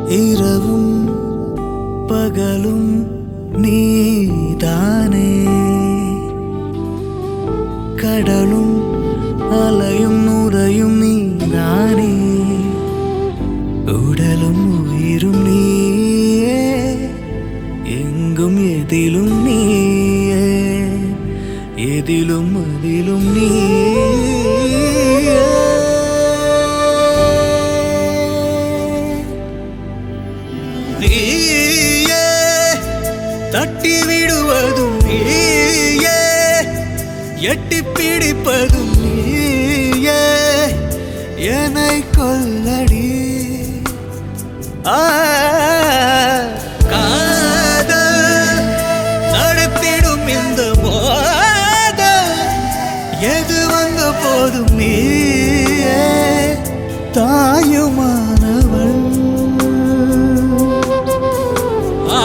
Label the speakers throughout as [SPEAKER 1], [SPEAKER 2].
[SPEAKER 1] இரவும் பகலும் நீதானே கடலும் அலையும் நுரையும் நீதானே உடலும் உயிரும் நீயே எங்கும் எதிலும் நீயே எதிலும் அதிலும் நீயே நீயே தட்டி விடுவதும் நீயே எட்டி பிடிப்பதும் நீயே என்னை கொல்லடி ஆ, காதல் நடத்திடும் இந்த மோதல் எது வந்த போதும் நீயே தாயுமானவள் ஆ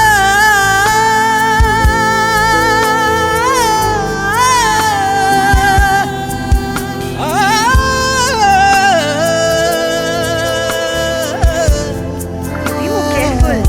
[SPEAKER 2] Primo, careful.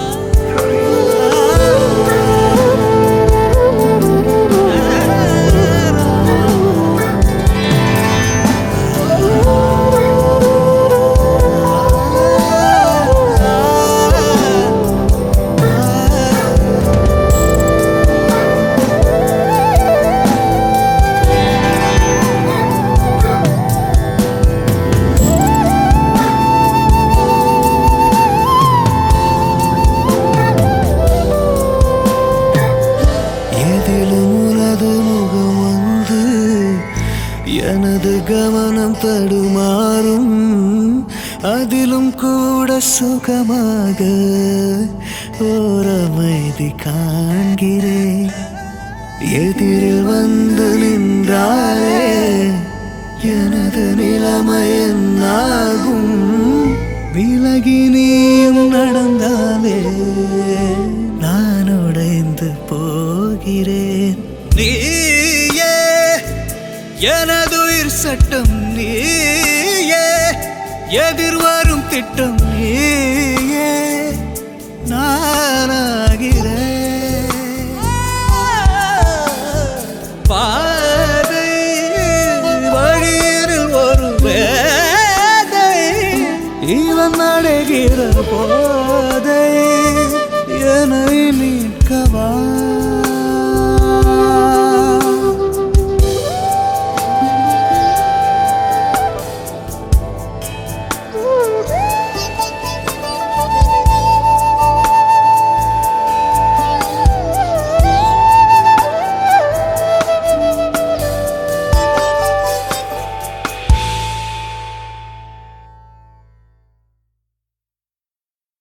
[SPEAKER 1] எதிலும் உனது முகம் வந்து எனது கவனம் தடுமாறும் அதிலும் கூட சுகமாக ஓர் அமைதி காண்கிறேன் எதிரில் வந்து நின்றாரே எனது நிலைமை என்னாகும் விலகி நீயும் நடந்தாலே நான் உடைந்து போகிறேன் நீயே எனதுயிர் சட்டம் நீயே எதிர்வரும் திட்டம் நீயே நானாகிறேன் பாதை வழியில் ஒரு வேதை இவன் அடைகிற போதை என்னை நீக்கவா